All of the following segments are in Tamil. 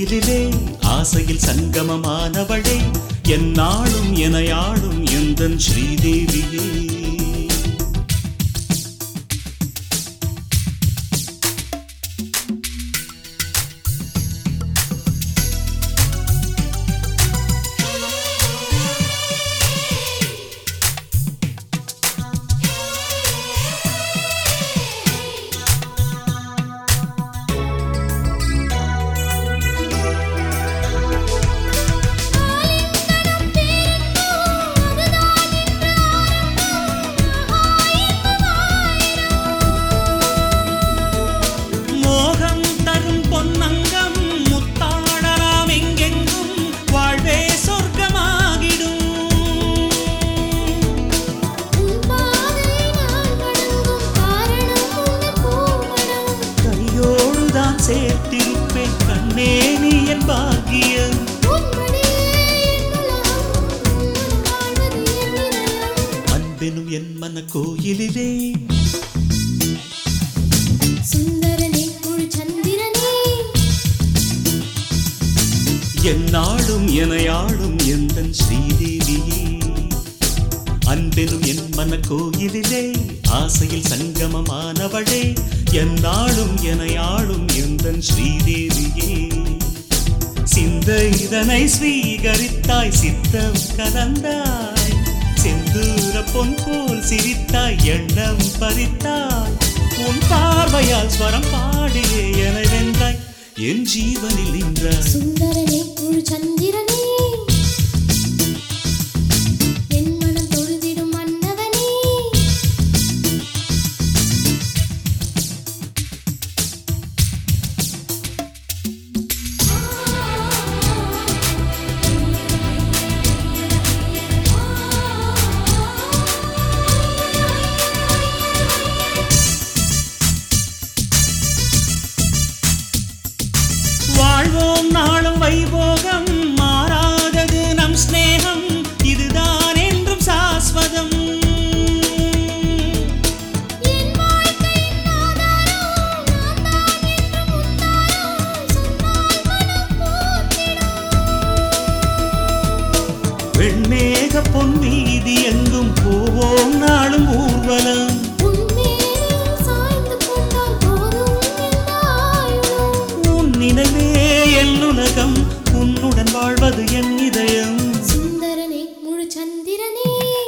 கோயிலிலே ஆசையில் சங்கமமானவளே என்னாலும் எனையாளும் எந்தன் ஸ்ரீதேவியே மோகம் தரும் பொன்னங்கம் முத்தாடலாம் எங்கெங்கும் வாழ்வே சொர்க்கமாகிடும் உன் பாதை நான் வணங்கும் காரணம் உந்தன் பூமணம் கையோடுதான் சேர்த்திருப்பேன் கண்ணே நீ என் பாக்கியம் உன்மடியே என் உலகம் உன்னுடன் வாழ்வது என் இதயம் அன்பெனும் என் மன கோயிலிலே சுந்தரனே முழு சந்திரனே என்னாலும் எனையாளும் எந்தன் ஸ்ரீதேவியே அன்பெனும் என் மன கோயிலிலே ஆசையில் சங்கமமானவளே என்னாலும் எனையாளும் எந்தன் ஸ்ரீதேவியே சிந்த இதனை ஸ்வீகரித்தாய் சித்தம் கலந்தாய் செந்தூர பொன் போல் சிரித்தாய் எண்ணம் பறித்தாய் உன் பார்வையால் ஸ்வரம் பாடியே என வென்றாய் என் ஜீவனில் நின்றாய் சுந்தரனே முழு சந்திரனே என் மனம் தொழுதிடும் மன்னவனே வாழ்வோம் நாளும் வைபோகம் மாறாதது நம் ஸ்நேகம் இதுதான் என்றும் சாஸ்வதம் என் வாழ்க்கையின் ஆதாரம் நான் தான் என்றும் உத்தாரம் சொன்னால் மனம் போற்றிடும் வெண்மேக பொன் வீதி எங்கும் போவோம் நாளும் ஊர்வலம் உன்மேல் சாய்ந்து கொண்டால் போதும் இந்த ஆயுளும் உன் நினைவே என் உலகம் உன்னுடன் வாழ்வது என் இதயம் சுந்தரனே முழு சந்திரனே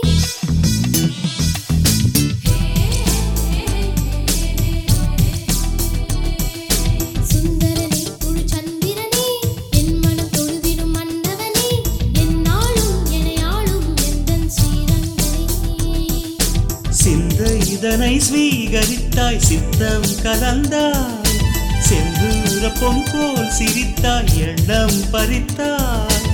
சுந்தரனே முழு சந்திரனே என் மனம் தொழுதிடும் மன்னவனே என்னாலும் எனையாளும் எந்தன் ஸ்ரீரங்கனே சிந்த இதனை ஸ்வீகரித்தாய் சித்தம் கலந்தாய் செந்தூர பொன் போல் சிரித்தாய் எண்ணம் பறித்தாய்